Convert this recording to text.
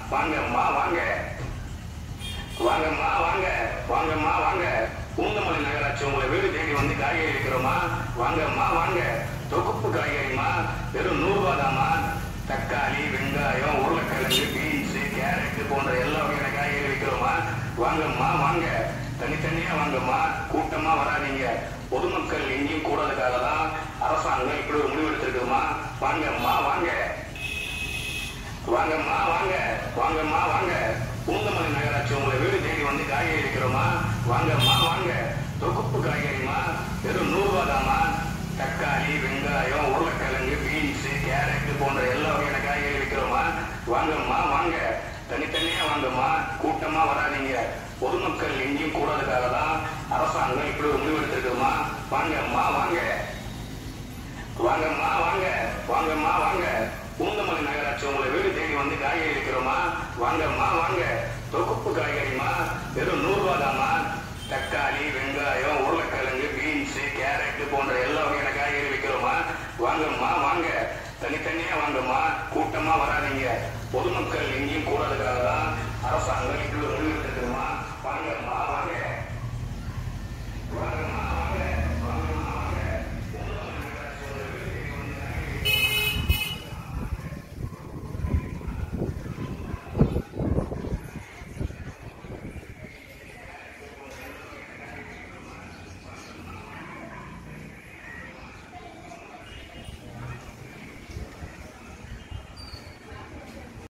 வாங்கம்மா வாங்க வாங்கம்மா வாங்க வாங்கம்மா வாங்க பூந்தமல்லி நகராட்சி உங்களை வீடு தேடி வந்து காய்கறி விற்கிறோமா வாங்கம்மா வாங்க தொகுப்பு காய்கறிமா வெறும் நூறு ரூபாதாம்மா தக்காளி வெங்காயம் உருளைக்கிழங்கு பீன்ஸ் கேரட் போன்ற எல்லா வகையான காய்கறி விற்கிறோமா வாங்கம்மா வாங்க தனித்தனியா வாங்கம்மா கூட்டமா வராதீங்க பொதுமக்கள் எங்கேயும் கூடாதுக்காக தான் அரசாங்கம் இப்படி ஒரு முடிவு எடுத்திருக்குமா வாங்கம்மா வாங்க வாங்கம்மா வாங்க வாங்கம்மா வாங்க பூந்தமல்லி நகராட்சி உங்களை வீடு தேடி வந்து காய்கறி விற்கிறோமா வாங்கம்மா வாங்க தொகுப்பு காய்கறிமா வெறும் நூறு ரூபாதாம்மா தக்காளி வெங்காயம் உருளைக்கிழங்கு பீன்ஸ் கேரட் போன்ற எல்லா வகையான காய்கறி விற்கிறோமா வாங்கம்மா வாங்க தனித்தனியா வாங்கம்மா கூட்டமா வராதீங்க பொதுமக்கள் எங்கேயும் கூடாதுக்காக தான் அரசாங்கம் இப்படி ஒரு முடிவு எடுத்திருக்குமா வாங்கம்மா வாங்க வாங்கம்மா வாங்க வாங்கம்மா வாங்க பூந்தமல்லி நகராட்சி உங்களை வீடு தேடி வந்து காய்கறி விற்கிறோமா வாங்கம்மா வாங்க தொகுப்பு காய்கறிமா வெறும் நூறு ரூபாதாம்மா தக்காளி வெங்காயம் உருளைக்கிழங்கு பீன்ஸ் கேரட் போன்ற எல்லா வகையான காய்கறி விற்கிறோமா வாங்கம்மா வாங்க தனித்தனியா வாங்கம்மா கூட்டமா வராதீங்க பொதுமக்கள் எங்கேயும் கூடாதுக்காக தான் அரசாங்கம் இப்படி